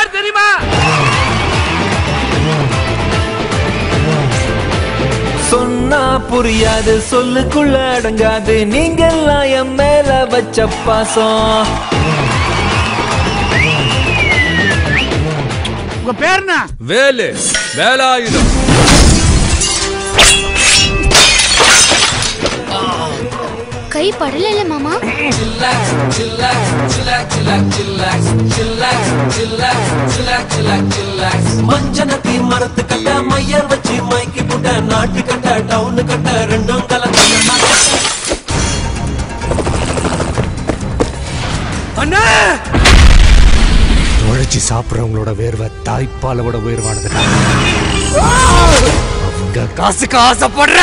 யார் தெரியுமா சொன்னா புரியாது சொல்லுக்குள்ள அடங்காது நீங்கெல்லாம் என் மேல வச்ச பாசம் உங்க பேர் என்ன வேலு வேலாயுதம் கை படல மாமா மஞ்சனத்தி மரத்து கட்ட மையர் வச்சு மைக்கு புட்ட நாட்டு கட்ட டவுனு கட்ட ரெண்டும் கலந்த அண்ணா உழைச்சி சாப்பிடுறவங்களோட வேர்வை தாய்ப்பாலை விட உயர்வானது அவங்க காசுக்கு ஆசைப்படுற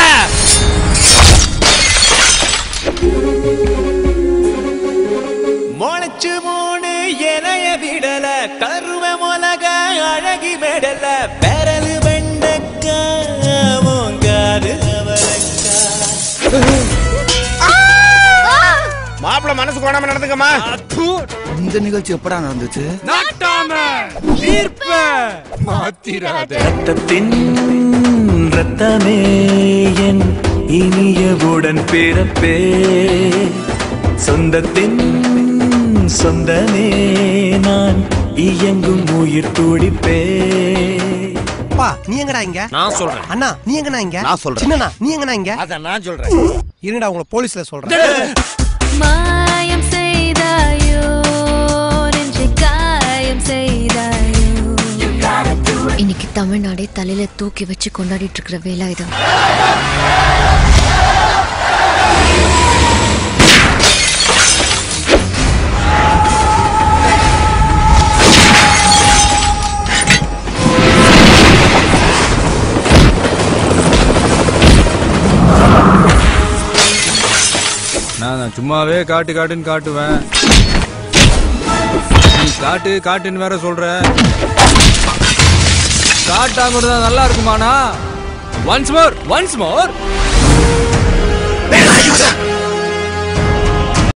முளைச்சு மூணு இலைய விடல கருவ மொலக அழகி மெடல பெரலு வெண்டக்கா மூங்காது மாப்பிள்ள மனசு கோணாம நடந்துக்கமா இந்த நிகழ்ச்சி எப்படா நடந்துச்சு நாட்டாம தீர்ப்ப மாத்திராத ரத்தத்தின் ரத்தமே என் இனியவுடன் பிறப்பே சொந்தத்தின் சொந்தமே நான் இயங்கும் உயிர் துடிப்பே அப்பா நீ எங்கடா இங்க நான் சொல்றேன் அண்ணா நீ எங்கடா இங்க நான் சொல்றேன். சின்னண்ணா நீ எங்கடா இங்க அத நான் சொல்றேன் இருங்கடா உங்களை போலீஸ்ல சொல்றேன் மாயம் செய்தாயோ நெஞ்சை காயம் செய்தாயோ இன்னைக்கு தமிழ்நாடே தலையில தூக்கி வச்சு கொண்டாடிட்டு இருக்கிற வேலாயுதம் நான் நான் சும்மாவே காட்டு காட்டுன்னு காட்டுவேன் நீ காட்டு காட்டுன்னு வேற சொல்ற காட்டாம இருந்தா நல்லா இருக்குமாண்ணா ஒன்ஸ் மோர் ஒன்ஸ் மோர்